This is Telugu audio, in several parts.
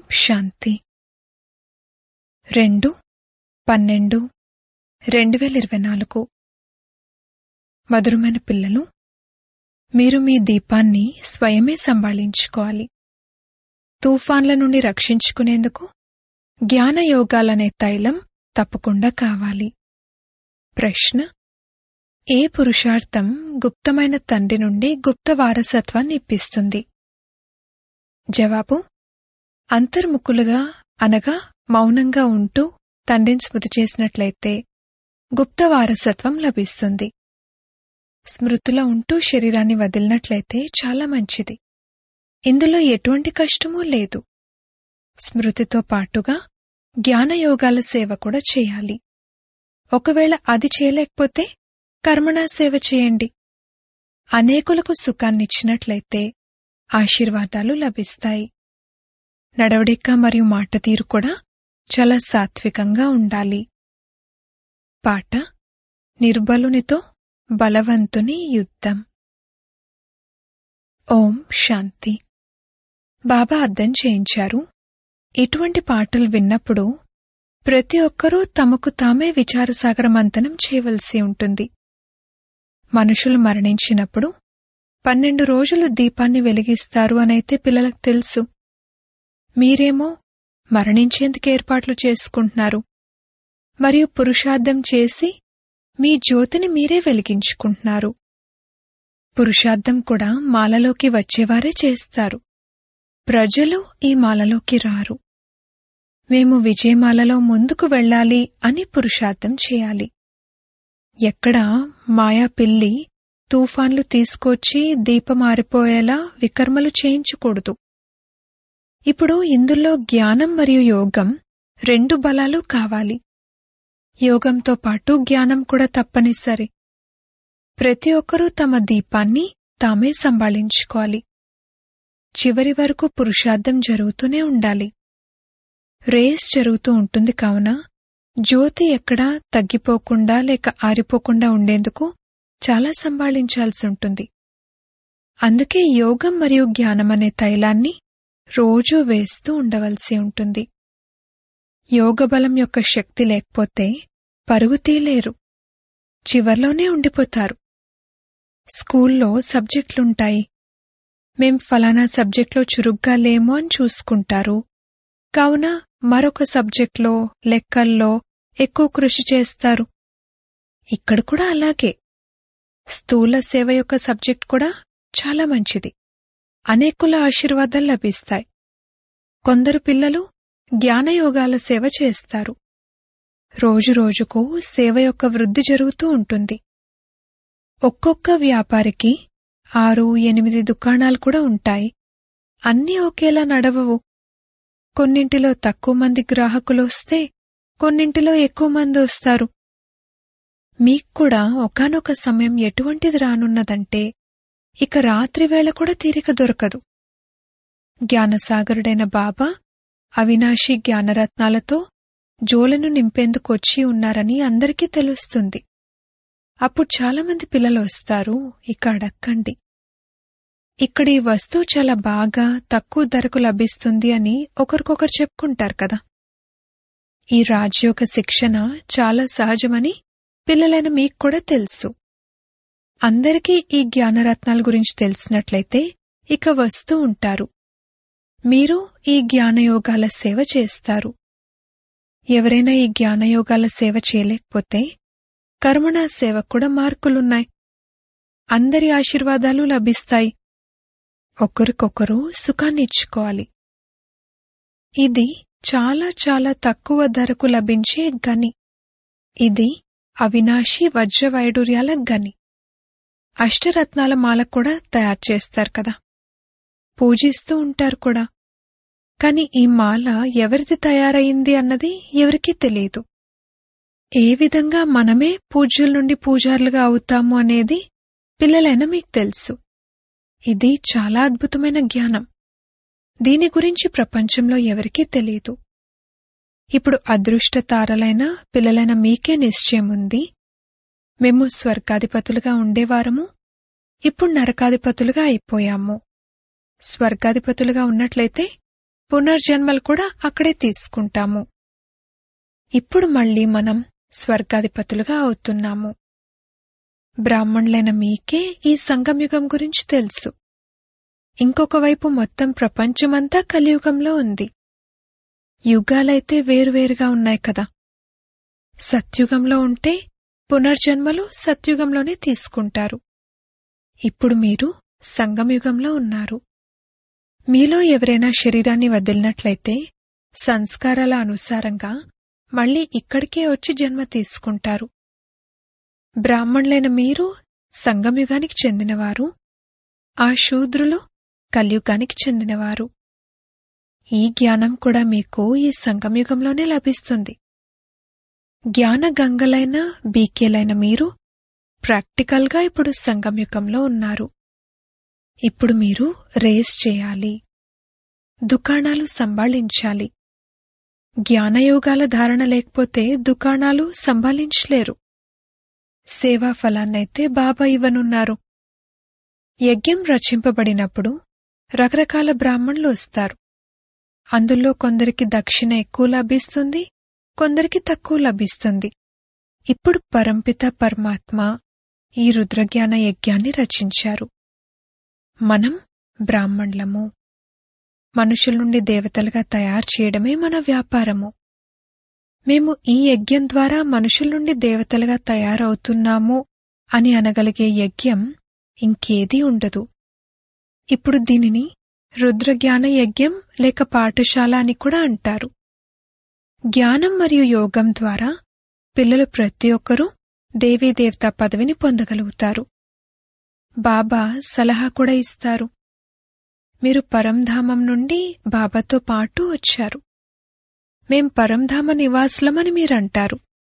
శాంతి రెండు పన్నెండు రెండు వేల ఇరవై నాలుగు మధురమైన పిల్లలు మీరు మీ దీపాన్ని స్వయమే సంభాళించుకోవాలి తుఫాన్ల నుండి రక్షించుకునేందుకు జ్ఞాన యోగాలనే తైలం తప్పకుండా కావాలి ప్రశ్న ఏ పురుషార్థం గుప్తమైన తండ్రి నుండి గుప్త వారసత్వాన్ని ఇప్పిస్తుంది జవాబు అంతర్ముఖులుగా అనగా మౌనంగా ఉంటూ తండ్రిని స్మృతి చేసినట్లయితే గుప్త వారసత్వం లభిస్తుంది స్మృతిలో ఉంటూ శరీరాన్ని వదిలినట్లయితే చాలా మంచిది ఇందులో ఎటువంటి కష్టమూ లేదు స్మృతితో పాటుగా జ్ఞానయోగాల సేవ కూడా చేయాలి ఒకవేళ అది చేయలేకపోతే కర్మణా సేవ చేయండి అనేకులకు సుఖాన్నిచ్చినట్లయితే ఆశీర్వాదాలు లభిస్తాయి నడవడిక మరియు మాట తీరు కూడా చాలా సాత్వికంగా ఉండాలి పాట నిర్బలునితో బలవంతుని యుద్ధం ఓం శాంతి బాబా అర్థం చేయించారు ఇటువంటి పాటలు విన్నప్పుడు ప్రతి ఒక్కరూ తమకు తామే విచారసాగర మంతనం చేయవలసి ఉంటుంది మనుషులు మరణించినప్పుడు పన్నెండు రోజులు దీపాన్ని వెలిగిస్తారు అనైతే పిల్లలకు తెలుసు మీరేమో మరణించేందుకు ఏర్పాట్లు చేసుకుంటున్నారు మరియు పురుషార్థం చేసి మీ జ్యోతిని మీరే వెలిగించుకుంటున్నారు పురుషార్థం కూడా మాలలోకి వచ్చేవారే చేస్తారు ప్రజలు ఈ మాలలోకి రారు మేము విజయమాలలో ముందుకు వెళ్ళాలి అని పురుషార్థం చేయాలి ఎక్కడ మాయా పిల్లి తుఫాన్లు తీసుకొచ్చి దీపమారిపోయేలా వికర్మలు చేయించకూడదు ఇప్పుడు ఇందులో జ్ఞానం మరియు యోగం రెండు బలాలు కావాలి యోగంతో పాటు జ్ఞానం కూడా తప్పనిసరి ప్రతి ఒక్కరూ తమ దీపాన్ని తామే సంభాళించుకోవాలి చివరి వరకు పురుషార్థం జరుగుతూనే ఉండాలి రేస్ జరుగుతూ ఉంటుంది కావున జ్యోతి ఎక్కడా తగ్గిపోకుండా లేక ఆరిపోకుండా ఉండేందుకు చాలా సంభాళించాల్సి ఉంటుంది అందుకే యోగం మరియు జ్ఞానం అనే తైలాన్ని రోజూ వేస్తూ ఉండవలసి ఉంటుంది యోగబలం యొక్క శక్తి లేకపోతే పరుగు తీలేరు చివర్లోనే ఉండిపోతారు స్కూల్లో సబ్జెక్టులుంటాయి మేం ఫలానా సబ్జెక్ట్లో చురుగ్గా లేము అని చూసుకుంటారు కావున మరొక సబ్జెక్ట్లో లెక్కల్లో ఎక్కువ కృషి చేస్తారు ఇక్కడ కూడా అలాగే స్థూల సేవ యొక్క సబ్జెక్ట్ కూడా చాలా మంచిది అనేకుల ఆశీర్వాదాలు లభిస్తాయి కొందరు పిల్లలు జ్ఞానయోగాల సేవ చేస్తారు రోజురోజుకు సేవ యొక్క వృద్ధి జరుగుతూ ఉంటుంది ఒక్కొక్క వ్యాపారికి ఆరు ఎనిమిది దుకాణాలు కూడా ఉంటాయి అన్నీ ఒకేలా నడవవు కొన్నింటిలో తక్కువ మంది గ్రాహకులు వస్తే కొన్నింటిలో ఎక్కువ మంది వస్తారు మీకు కూడా ఒకనొక సమయం ఎటువంటిది రానున్నదంటే ఇక రాత్రి వేళ కూడా తీరిక దొరకదు జ్ఞానసాగరుడైన బాబా అవినాశి జ్ఞానరత్నాలతో జోలను నింపేందుకు వచ్చి ఉన్నారని అందరికీ తెలుస్తుంది అప్పుడు చాలామంది పిల్లలు వస్తారు ఇక అడక్కండి ఇక్కడ ఈ వస్తువు చాలా బాగా తక్కువ ధరకు లభిస్తుంది అని ఒకరికొకరు చెప్పుకుంటారు కదా ఈ రాజయోగ శిక్షణ చాలా సహజమని పిల్లలైన మీకు కూడా తెలుసు అందరికీ ఈ జ్ఞానరత్నాల గురించి తెలిసినట్లయితే ఇక వస్తూ ఉంటారు మీరు ఈ జ్ఞానయోగాల సేవ చేస్తారు ఎవరైనా ఈ జ్ఞానయోగాల సేవ చేయలేకపోతే కర్మణా సేవ కూడా మార్కులున్నాయి అందరి ఆశీర్వాదాలు లభిస్తాయి ఒకరికొకరు సుఖాన్ని ఇచ్చుకోవాలి ఇది చాలా చాలా తక్కువ ధరకు లభించే గని ఇది అవినాశి వజ్రవైడూర్యాల గని అష్టరత్నాల మాల కూడా తయారు చేస్తారు కదా పూజిస్తూ ఉంటారు కూడా కాని ఈ మాల ఎవరిది తయారయింది అన్నది ఎవరికీ తెలియదు ఏ విధంగా మనమే పూజ్యుల నుండి పూజారులుగా అవుతాము అనేది పిల్లలైన మీకు తెలుసు ఇది చాలా అద్భుతమైన జ్ఞానం దీని గురించి ప్రపంచంలో ఎవరికీ తెలియదు ఇప్పుడు అదృష్ట తారలైన పిల్లలైన మీకే నిశ్చయం ఉంది మేము స్వర్గాధిపతులుగా ఉండేవారము ఇప్పుడు నరకాధిపతులుగా అయిపోయాము స్వర్గాధిపతులుగా ఉన్నట్లయితే పునర్జన్మలు కూడా అక్కడే తీసుకుంటాము ఇప్పుడు మళ్ళీ మనం స్వర్గాధిపతులుగా అవుతున్నాము బ్రాహ్మణులైన మీకే ఈ సంగమయుగం గురించి తెలుసు ఇంకొక వైపు మొత్తం ప్రపంచమంతా కలియుగంలో ఉంది యుగాలైతే వేరువేరుగా ఉన్నాయి కదా సత్యుగంలో ఉంటే పునర్జన్మలు సత్యుగంలోనే తీసుకుంటారు ఇప్పుడు మీరు సంగమయుగంలో ఉన్నారు మీలో ఎవరైనా శరీరాన్ని వదిలినట్లయితే సంస్కారాల అనుసారంగా మళ్ళీ ఇక్కడికే వచ్చి జన్మ తీసుకుంటారు బ్రాహ్మణులైన మీరు సంగమయుగానికి చెందినవారు ఆ శూద్రులు కల్యుగానికి చెందినవారు ఈ జ్ఞానం కూడా మీకు ఈ సంగమయుగంలోనే లభిస్తుంది జ్ఞాన గంగలైన బీకేలైన మీరు ప్రాక్టికల్గా ఇప్పుడు సంగమయుగంలో ఉన్నారు ఇప్పుడు మీరు రేస్ చేయాలి దుకాణాలు సంభాళించాలి జ్ఞానయోగాల ధారణ లేకపోతే దుకాణాలు సంభాళించలేరు సేవా ఫలాన్నైతే బాబా ఇవ్వనున్నారు యజ్ఞం రచింపబడినప్పుడు రకరకాల బ్రాహ్మణులు వస్తారు అందులో కొందరికి దక్షిణ ఎక్కువ లభిస్తుంది కొందరికి తక్కువ లభిస్తుంది ఇప్పుడు పరంపిత పరమాత్మ ఈ రుద్రజ్ఞాన యజ్ఞాన్ని రచించారు మనం బ్రాహ్మణులము మనుషుల నుండి దేవతలుగా తయారు చేయడమే మన వ్యాపారము మేము ఈ యజ్ఞం ద్వారా మనుషుల నుండి దేవతలుగా తయారవుతున్నాము అని అనగలిగే యజ్ఞం ఇంకేదీ ఉండదు ఇప్పుడు దీనిని రుద్రజ్ఞాన యజ్ఞం లేక పాఠశాల అని కూడా అంటారు జ్ఞానం మరియు యోగం ద్వారా పిల్లలు ప్రతి ఒక్కరూ దేవీదేవతా పదవిని పొందగలుగుతారు బాబా సలహా కూడా ఇస్తారు మీరు పరంధామం నుండి బాబాతో పాటు వచ్చారు మేం పరంధామ నివాసులమని మీరంటారు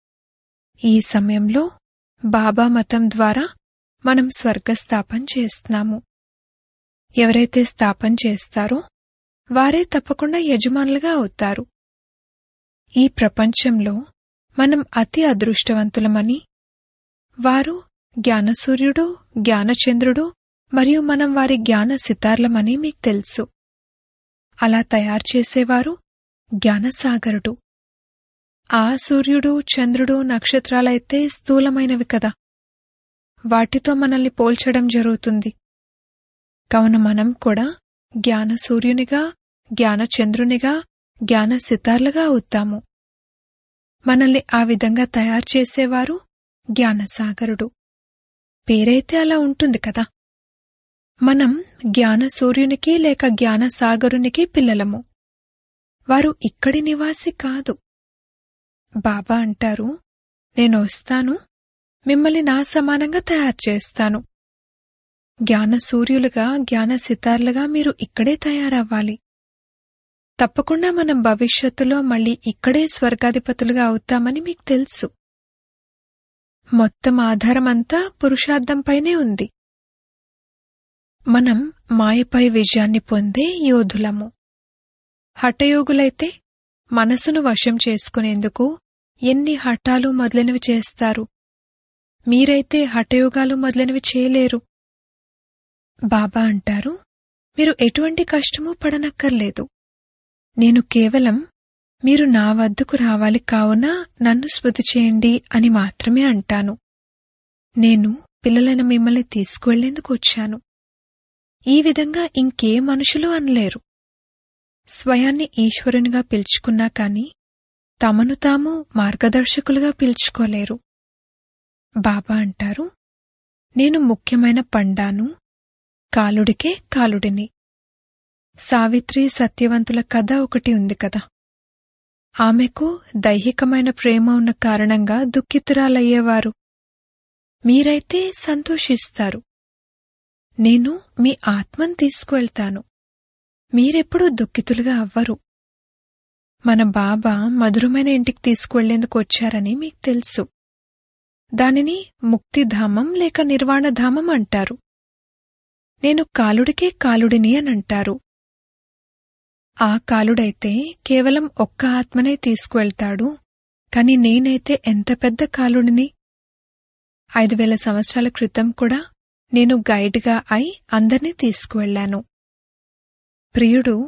ఈ సమయంలో బాబా మతం ద్వారా మనం స్వర్గస్థాపన చేస్తున్నాము ఎవరైతే స్థాపన చేస్తారో వారే తప్పకుండా యజమానులుగా అవుతారు ఈ ప్రపంచంలో మనం అతి అదృష్టవంతులమని వారు జ్ఞానసూర్యుడు జ్ఞానచంద్రుడు మరియు మనం వారి జ్ఞాన సితార్లమని మీకు తెలుసు అలా తయారు చేసేవారు జ్ఞానసాగరుడు ఆ సూర్యుడు చంద్రుడు నక్షత్రాలైతే స్థూలమైనవి కదా వాటితో మనల్ని పోల్చడం జరుగుతుంది కావున మనం కూడా జ్ఞాన సూర్యునిగా జ్ఞానచంద్రునిగా జ్ఞాన సితార్లుగా అవుతాము మనల్ని ఆ విధంగా తయారు చేసేవారు జ్ఞానసాగరుడు పేరైతే అలా ఉంటుంది కదా మనం జ్ఞాన సూర్యునికి లేక జ్ఞానసాగరునికి పిల్లలము వారు ఇక్కడి నివాసి కాదు బాబా అంటారు నేను వస్తాను మిమ్మల్ని నా సమానంగా తయారు చేస్తాను జ్ఞాన సూర్యులుగా జ్ఞాన సితార్లుగా మీరు ఇక్కడే తయారవ్వాలి తప్పకుండా మనం భవిష్యత్తులో మళ్ళీ ఇక్కడే స్వర్గాధిపతులుగా అవుతామని మీకు తెలుసు మొత్తం ఆధారమంతా పురుషార్థంపైనే ఉంది మనం మాయపై విజయాన్ని పొందే యోధులము హఠయోగులైతే మనసును వశం చేసుకునేందుకు ఎన్ని హఠాలు మొదలైనవి చేస్తారు మీరైతే హఠయోగాలు మొదలైనవి చేయలేరు బాబా అంటారు మీరు ఎటువంటి కష్టమూ పడనక్కర్లేదు నేను కేవలం మీరు నా వద్దకు రావాలి కావున నన్ను స్మృతి చేయండి అని మాత్రమే అంటాను నేను పిల్లలైన మిమ్మల్ని తీసుకువెళ్లేందుకు వచ్చాను ఈ విధంగా ఇంకే మనుషులు అనలేరు స్వయాన్ని ఈశ్వరునిగా పిలుచుకున్నా కాని తమను తాము మార్గదర్శకులుగా పిలుచుకోలేరు బాబా అంటారు నేను ముఖ్యమైన పండాను కాలుడికే కాలుడిని సావిత్రి సత్యవంతుల కథ ఒకటి ఉంది కదా ఆమెకు దైహికమైన ప్రేమ ఉన్న కారణంగా దుఃఖితురాలయ్యేవారు మీరైతే సంతోషిస్తారు నేను మీ ఆత్మను తీసుకువెళ్తాను మీరెప్పుడూ దుఃఖితులుగా అవ్వరు మన బాబా మధురమైన ఇంటికి తీసుకువెళ్లేందుకు వచ్చారని మీకు తెలుసు దానిని ముక్తిధామం లేక నిర్వాణధామం అంటారు నేను కాలుడికే కాలుడిని అనంటారు ఆ కాలుడైతే కేవలం ఒక్క ఆత్మనే తీసుకువెళ్తాడు కాని నేనైతే ఎంత పెద్ద కాలుడిని ఐదు వేల సంవత్సరాల క్రితం కూడా నేను గైడ్గా అయి అందర్నీ తీసుకువెళ్లాను ప్రియుడు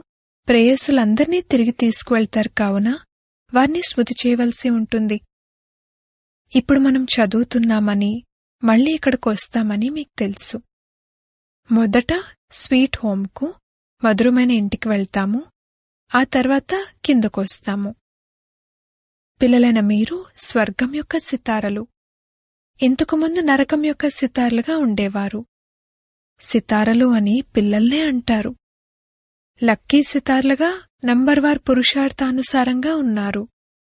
ప్రేయసులందర్నీ తిరిగి తీసుకువెళ్తారు కావున వారిని స్మృతి చేయవలసి ఉంటుంది ఇప్పుడు మనం చదువుతున్నామని మళ్ళీ ఇక్కడికి వస్తామని మీకు తెలుసు మొదట స్వీట్ హోమ్కు మధురమైన ఇంటికి వెళ్తాము ఆ తర్వాత కిందకొస్తాము పిల్లలైన మీరు స్వర్గం యొక్క సితారలు ఇంతకుముందు నరకం యొక్క సితారలుగా ఉండేవారు సితారలు అని పిల్లల్నే అంటారు లక్కీ సితార్లుగా నంబర్వార్ పురుషార్థానుసారంగా ఉన్నారు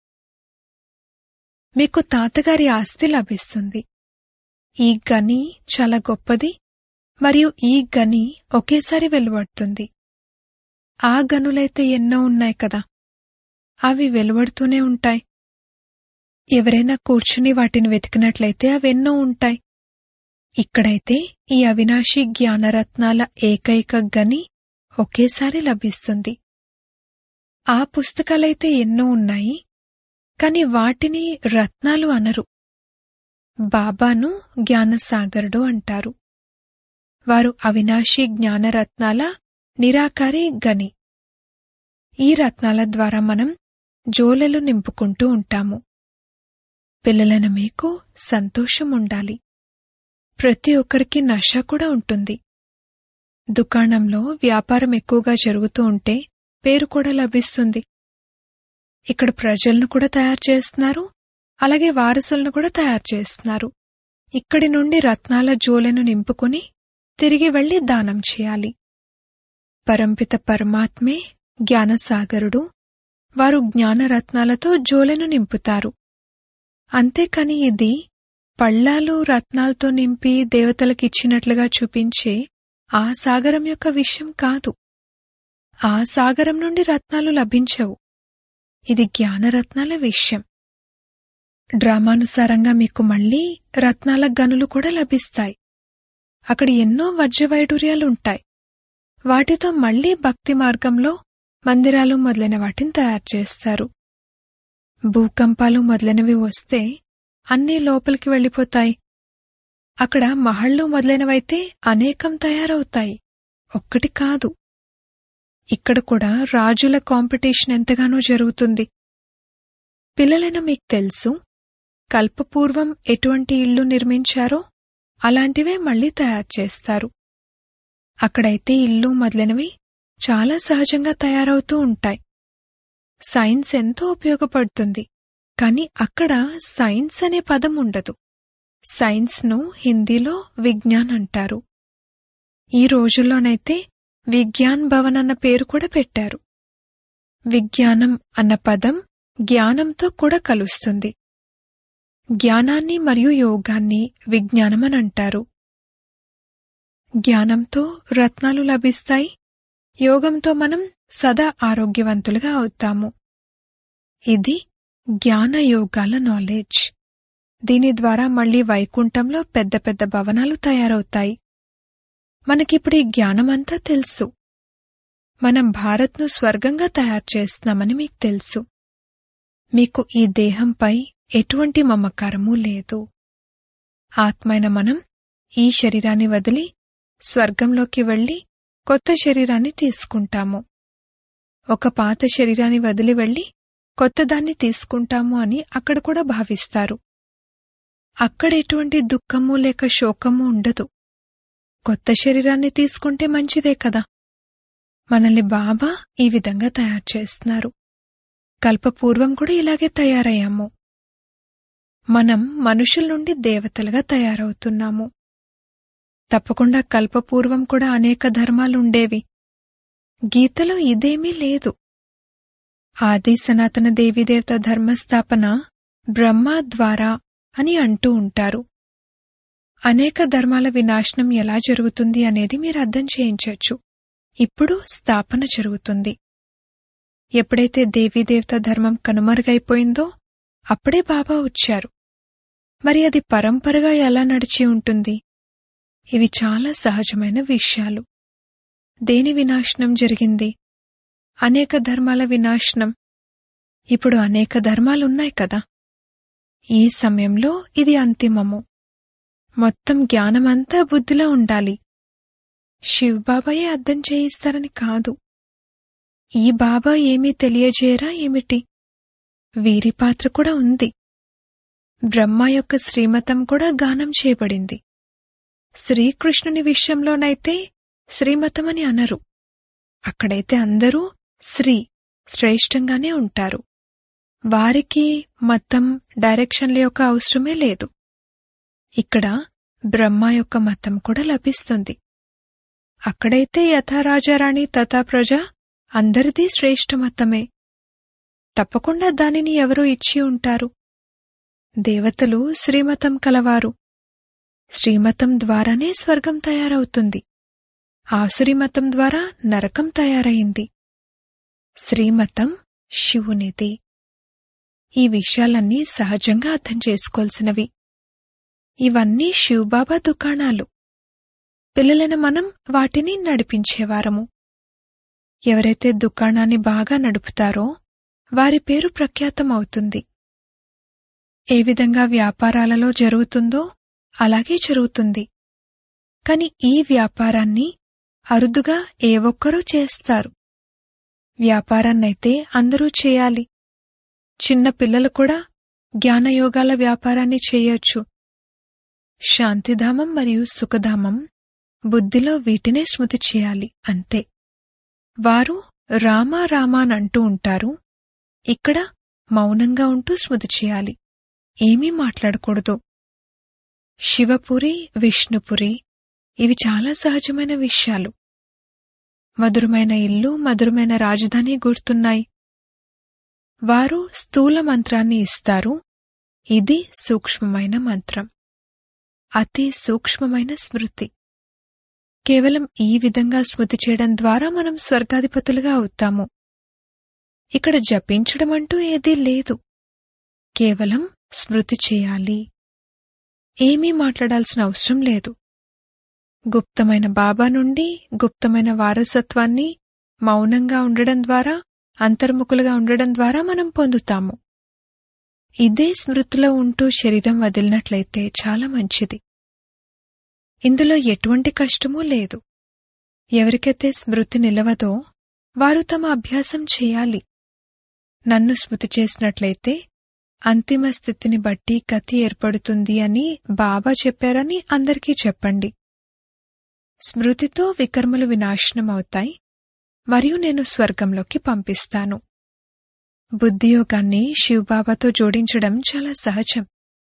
మీకు తాతగారి ఆస్తి లభిస్తుంది ఈ గని చాలా గొప్పది మరియు ఈ గని ఒకేసారి వెలువడుతుంది ఆ గనులైతే ఎన్నో ఉన్నాయి కదా అవి వెలువడుతూనే ఉంటాయి ఎవరైనా కూర్చుని వాటిని వెతికినట్లయితే అవెన్నో ఉంటాయి ఇక్కడైతే ఈ అవినాశి జ్ఞానరత్నాల ఏకైక గని ఒకేసారి లభిస్తుంది ఆ పుస్తకాలైతే ఎన్నో ఉన్నాయి కాని వాటిని రత్నాలు అనరు బాబాను జ్ఞానసాగరుడు అంటారు వారు అవినాశి జ్ఞానరత్నాల నిరాకారి గని ఈ రత్నాల ద్వారా మనం జోలెలు నింపుకుంటూ ఉంటాము పిల్లలైన మీకు సంతోషం ఉండాలి ప్రతి ఒక్కరికి నష కూడా ఉంటుంది దుకాణంలో వ్యాపారం ఎక్కువగా జరుగుతూ ఉంటే పేరు కూడా లభిస్తుంది ఇక్కడ ప్రజలను కూడా తయారు చేస్తున్నారు అలాగే వారసులను కూడా తయారు చేస్తున్నారు ఇక్కడి నుండి రత్నాల జోలెను నింపుకుని తిరిగి వెళ్లి దానం చేయాలి పరంపిత పరమాత్మే జ్ఞానసాగరుడు వారు జ్ఞానరత్నాలతో జోలెను నింపుతారు అంతేకాని ఇది పళ్ళాలు రత్నాలతో నింపి దేవతలకిచ్చినట్లుగా చూపించే ఆ సాగరం యొక్క విషయం కాదు ఆ సాగరం నుండి రత్నాలు లభించవు ఇది జ్ఞానరత్నాల విషయం డ్రామానుసారంగా మీకు మళ్లీ రత్నాల గనులు కూడా లభిస్తాయి అక్కడ ఎన్నో వజ్రవైడూర్యాలుంటాయి వాటితో మళ్లీ భక్తి మార్గంలో మందిరాలు మొదలైన వాటిని తయారు చేస్తారు భూకంపాలు మొదలైనవి వస్తే అన్నీ లోపలికి వెళ్ళిపోతాయి అక్కడ మహళ్ళు మొదలైనవైతే అనేకం తయారవుతాయి ఒక్కటి కాదు ఇక్కడ కూడా రాజుల కాంపిటీషన్ ఎంతగానో జరుగుతుంది పిల్లలైన మీకు తెలుసు కల్పపూర్వం ఎటువంటి ఇళ్లు నిర్మించారో అలాంటివే మళ్లీ తయారు చేస్తారు అక్కడైతే ఇల్లు మొదలైనవి చాలా సహజంగా తయారవుతూ ఉంటాయి సైన్స్ ఎంతో ఉపయోగపడుతుంది కాని అక్కడ సైన్స్ అనే పదం ఉండదు సైన్స్ను హిందీలో విజ్ఞాన్ అంటారు ఈ రోజుల్లోనైతే విజ్ఞాన్ భవన్ అన్న పేరు కూడా పెట్టారు విజ్ఞానం అన్న పదం జ్ఞానంతో కూడా కలుస్తుంది జ్ఞానాన్ని మరియు యోగాన్ని విజ్ఞానమని అంటారు జ్ఞానంతో రత్నాలు లభిస్తాయి యోగంతో మనం సదా ఆరోగ్యవంతులుగా అవుతాము ఇది జ్ఞాన యోగాల నాలెడ్జ్ దీని ద్వారా మళ్లీ వైకుంఠంలో పెద్ద పెద్ద భవనాలు తయారవుతాయి మనకిప్పుడు ఈ జ్ఞానమంతా తెలుసు మనం భారత్ను స్వర్గంగా తయారు చేస్తున్నామని మీకు తెలుసు మీకు ఈ దేహంపై ఎటువంటి మమకారమూ లేదు ఆత్మైన మనం ఈ శరీరాన్ని వదిలి స్వర్గంలోకి వెళ్లి కొత్త శరీరాన్ని తీసుకుంటాము ఒక పాత శరీరాన్ని వదిలి వెళ్లి కొత్తదాన్ని తీసుకుంటాము అని అక్కడ కూడా భావిస్తారు అక్కడ ఎటువంటి దుఃఖము లేక శోకము ఉండదు కొత్త శరీరాన్ని తీసుకుంటే మంచిదే కదా మనల్ని బాబా ఈ విధంగా తయారు చేస్తున్నారు కల్పపూర్వం కూడా ఇలాగే తయారయ్యాము మనం మనుషుల నుండి దేవతలుగా తయారవుతున్నాము తప్పకుండా కల్పపూర్వం కూడా అనేక ధర్మాలుండేవి గీతలో ఇదేమీ లేదు ఆది సనాతన దేవీదేవత ధర్మస్థాపన బ్రహ్మ ద్వారా అని అంటూ ఉంటారు అనేక ధర్మాల వినాశనం ఎలా జరుగుతుంది అనేది మీరు అర్థం చేయించవచ్చు ఇప్పుడు స్థాపన జరుగుతుంది ఎప్పుడైతే దేవీదేవత ధర్మం కనుమరుగైపోయిందో అప్పుడే బాబా వచ్చారు మరి అది పరంపరగా ఎలా నడిచి ఉంటుంది ఇవి చాలా సహజమైన విషయాలు దేని వినాశనం జరిగింది అనేక ధర్మాల వినాశనం ఇప్పుడు అనేక ధర్మాలున్నాయి కదా ఈ సమయంలో ఇది అంతిమము మొత్తం జ్ఞానమంతా బుద్ధిలో ఉండాలి శివబాబాయే అర్థం చేయిస్తారని కాదు ఈ బాబా ఏమీ తెలియజేయరా ఏమిటి వీరి పాత్ర కూడా ఉంది బ్రహ్మ యొక్క శ్రీమతం కూడా గానం చేయబడింది శ్రీకృష్ణుని విషయంలోనైతే శ్రీమతం అని అనరు అక్కడైతే అందరూ శ్రీ శ్రేష్టంగానే ఉంటారు వారికి మతం డైరెక్షన్ల యొక్క అవసరమే లేదు ఇక్కడ బ్రహ్మ యొక్క మతం కూడా లభిస్తుంది అక్కడైతే యథారాజారాణి తథా ప్రజ అందరిది శ్రేష్ఠ మతమే తప్పకుండా దానిని ఎవరో ఇచ్చి ఉంటారు దేవతలు శ్రీమతం కలవారు శ్రీమతం ద్వారానే స్వర్గం తయారవుతుంది ఆసురిమతం ద్వారా నరకం తయారైంది శ్రీమతం శివునిది ఈ విషయాలన్నీ సహజంగా అర్థం చేసుకోవాల్సినవి ఇవన్నీ శివబాబా దుకాణాలు పిల్లలైన మనం వాటిని నడిపించేవారము ఎవరైతే దుకాణాన్ని బాగా నడుపుతారో వారి పేరు ప్రఖ్యాతం అవుతుంది ఏ విధంగా వ్యాపారాలలో జరుగుతుందో అలాగే జరుగుతుంది కాని ఈ వ్యాపారాన్ని అరుదుగా ఏ ఒక్కరూ చేస్తారు వ్యాపారాన్నైతే అందరూ చేయాలి చిన్న పిల్లలు కూడా జ్ఞానయోగాల వ్యాపారాన్ని చేయొచ్చు శాంతిధామం మరియు సుఖధామం బుద్ధిలో వీటినే స్మృతి చేయాలి అంతే వారు రామా రామా అని అంటూ ఉంటారు ఇక్కడ మౌనంగా ఉంటూ స్మృతి చేయాలి ఏమీ మాట్లాడకూడదు శివపురి విష్ణుపురి ఇవి చాలా సహజమైన విషయాలు మధురమైన ఇల్లు మధురమైన రాజధాని గుర్తున్నాయి వారు స్థూల మంత్రాన్ని ఇస్తారు ఇది సూక్ష్మమైన మంత్రం అతి సూక్ష్మమైన స్మృతి కేవలం ఈ విధంగా స్మృతి చేయడం ద్వారా మనం స్వర్గాధిపతులుగా అవుతాము ఇక్కడ జపించడం అంటూ ఏదీ లేదు కేవలం స్మృతి చేయాలి ఏమీ మాట్లాడాల్సిన అవసరం లేదు గుప్తమైన బాబా నుండి గుప్తమైన వారసత్వాన్ని మౌనంగా ఉండడం ద్వారా అంతర్ముఖులుగా ఉండడం ద్వారా మనం పొందుతాము ఇదే స్మృతిలో ఉంటూ శరీరం వదిలినట్లయితే చాలా మంచిది ఇందులో ఎటువంటి కష్టమూ లేదు ఎవరికైతే స్మృతి నిలవదో వారు తమ అభ్యాసం చేయాలి నన్ను స్మృతి చేసినట్లయితే అంతిమ స్థితిని బట్టి గతి ఏర్పడుతుంది అని బాబా చెప్పారని అందరికీ చెప్పండి స్మృతితో వికర్మలు వినాశనం అవుతాయి మరియు నేను స్వర్గంలోకి పంపిస్తాను బుద్ధియోగాన్ని శివబాబాతో జోడించడం చాలా సహజం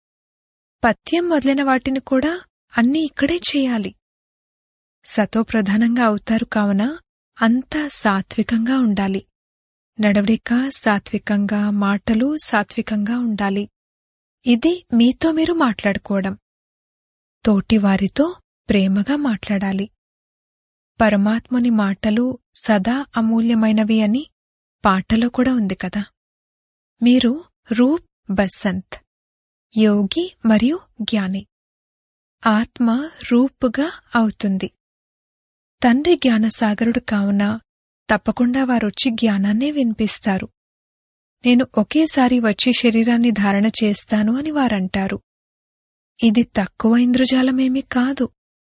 పథ్యం మొదలైన వాటిని కూడా అన్నీ ఇక్కడే చేయాలి సతో ప్రధానంగా అవుతారు కావున అంతా సాత్వికంగా ఉండాలి నడవడిక సాత్వికంగా మాటలు సాత్వికంగా ఉండాలి ఇది మీతో మీరు మాట్లాడుకోవడం తోటివారితో ప్రేమగా మాట్లాడాలి పరమాత్ముని మాటలు సదా అమూల్యమైనవి అని పాటలో కూడా ఉంది కదా మీరు రూప్ బసంత్ యోగి మరియు జ్ఞాని ఆత్మ రూపుగా అవుతుంది తండ్రి జ్ఞానసాగరుడు కావున తప్పకుండా వారొచ్చి జ్ఞానాన్నే వినిపిస్తారు నేను ఒకేసారి వచ్చి శరీరాన్ని ధారణ చేస్తాను అని వారంటారు ఇది తక్కువ ఇంద్రజాలమేమీ కాదు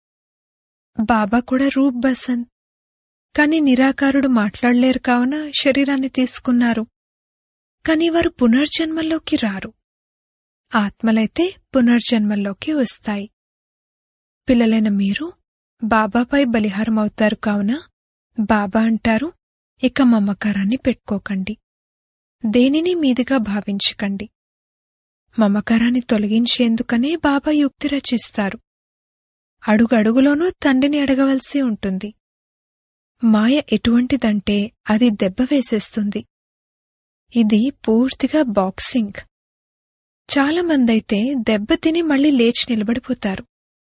బాబా కూడా రూప్ బసంత్ కాని నిరాకారుడు మాట్లాడలేరు కావున శరీరాన్ని తీసుకున్నారు కాని వారు పునర్జన్మల్లోకి రారు ఆత్మలైతే పునర్జన్మల్లోకి వస్తాయి పిల్లలైన మీరు బాబాపై బలిహారం అవుతారు కావున బాబా అంటారు ఇక మమకారాన్ని పెట్టుకోకండి దేనిని మీదిగా భావించకండి మమకారాన్ని తొలగించేందుకనే బాబా యుక్తి రచిస్తారు అడుగడుగులోనూ తండ్రిని అడగవలసి ఉంటుంది మాయ ఎటువంటిదంటే అది దెబ్బ వేసేస్తుంది ఇది పూర్తిగా బాక్సింగ్ చాలా మందైతే దెబ్బతిని మళ్ళీ లేచి నిలబడిపోతారు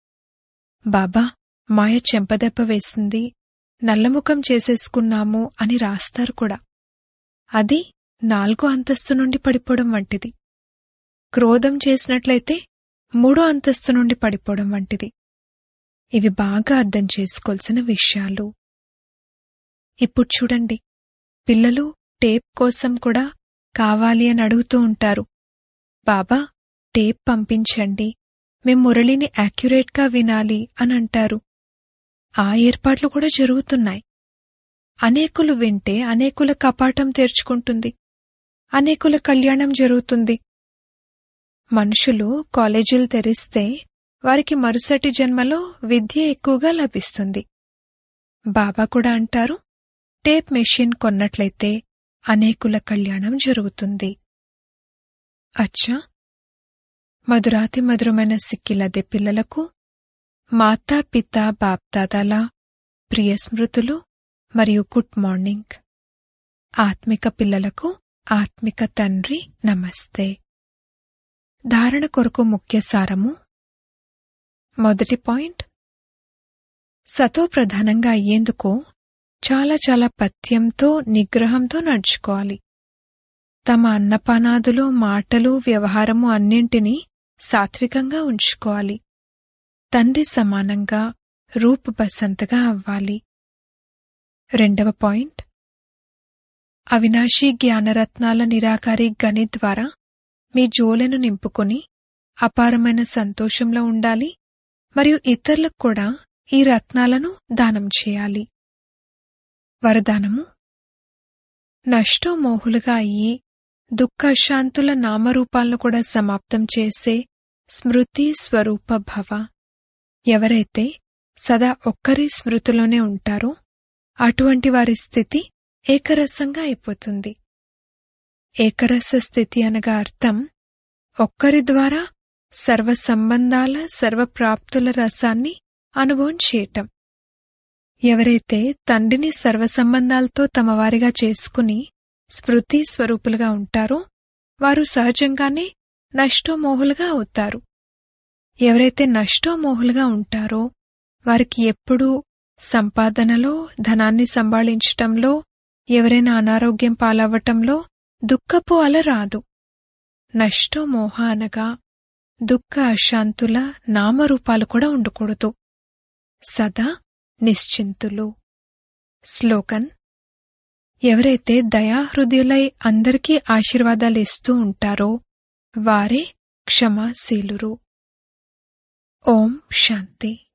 బాబా మాయ చెంపదెబ్బ వేసింది నల్లముఖం చేసేసుకున్నాము అని రాస్తారు కూడా అది నాలుగో అంతస్తు నుండి పడిపోవడం వంటిది క్రోధం చేసినట్లయితే మూడో అంతస్తు నుండి పడిపోవడం వంటిది ఇవి బాగా అర్థం చేసుకోవాల్సిన విషయాలు ఇప్పుడు చూడండి పిల్లలు టేప్ కోసం కూడా కావాలి అని అడుగుతూ ఉంటారు బాబా టేప్ పంపించండి మేం మురళిని యాక్యురేట్గా వినాలి అని అంటారు ఆ ఏర్పాట్లు కూడా జరుగుతున్నాయి అనేకులు వింటే అనేకుల కపాటం తెరుచుకుంటుంది అనేకుల కళ్యాణం జరుగుతుంది మనుషులు కాలేజీలు తెరిస్తే వారికి మరుసటి జన్మలో విద్య ఎక్కువగా లభిస్తుంది బాబా కూడా అంటారు టేప్ మెషిన్ కొన్నట్లయితే అనేకుల కళ్యాణం జరుగుతుంది అచ్చా మధురాతి మధురమైన సిక్కిలదే పిల్లలకు మాతా పిత బాప్దాదాల ప్రియ స్మృతులు మరియు గుడ్ మార్నింగ్ ఆత్మిక పిల్లలకు ఆత్మిక తండ్రి నమస్తే ధారణ కొరకు ముఖ్య సారము మొదటి పాయింట్ సతో ప్రధానంగా అయ్యేందుకు చాలా చాలా పథ్యంతో నిగ్రహంతో నడుచుకోవాలి తమ అన్నపానాదులు మాటలు వ్యవహారము అన్నింటినీ సాత్వికంగా ఉంచుకోవాలి తండ్రి సమానంగా రూప్ బసంతగా అవ్వాలి రెండవ పాయింట్ అవినాశీ జ్ఞానరత్నాల నిరాకారి గని ద్వారా మీ జోలెను నింపుకొని అపారమైన సంతోషంలో ఉండాలి మరియు ఇతరులకు కూడా ఈ రత్నాలను దానం చేయాలి వరదానము నష్టో మోహులుగా అయ్యి దుఃఖశాంతుల నామరూపాలను కూడా సమాప్తం చేసే స్మృతి స్వరూప భవ ఎవరైతే సదా ఒక్కరి స్మృతిలోనే ఉంటారో అటువంటి వారి స్థితి ఏకరసంగా అయిపోతుంది ఏకరస స్థితి అనగా అర్థం ఒక్కరి ద్వారా సర్వ సంబంధాల సర్వప్రాప్తుల రసాన్ని అనుభవం చేయటం ఎవరైతే తండ్రిని సర్వ సంబంధాలతో తమ వారిగా చేసుకుని స్మృతి స్వరూపులుగా ఉంటారో వారు సహజంగానే నష్టోమోహులుగా అవుతారు ఎవరైతే నష్టోమోహులుగా ఉంటారో వారికి ఎప్పుడూ సంపాదనలో ధనాన్ని సంభాళించటంలో ఎవరైనా అనారోగ్యం పాలవ్వటంలో దుఃఖపు అల రాదు నష్టోమోహ అనగా దుఃఖ అశాంతుల నామరూపాలు కూడా ఉండకూడదు సదా నిశ్చింతులు స్లోగన్ ఎవరైతే దయాహృదయులై అందరికీ ఆశీర్వాదాలు ఇస్తూ ఉంటారో వారే క్షమాశీలురు ఓం శాంతి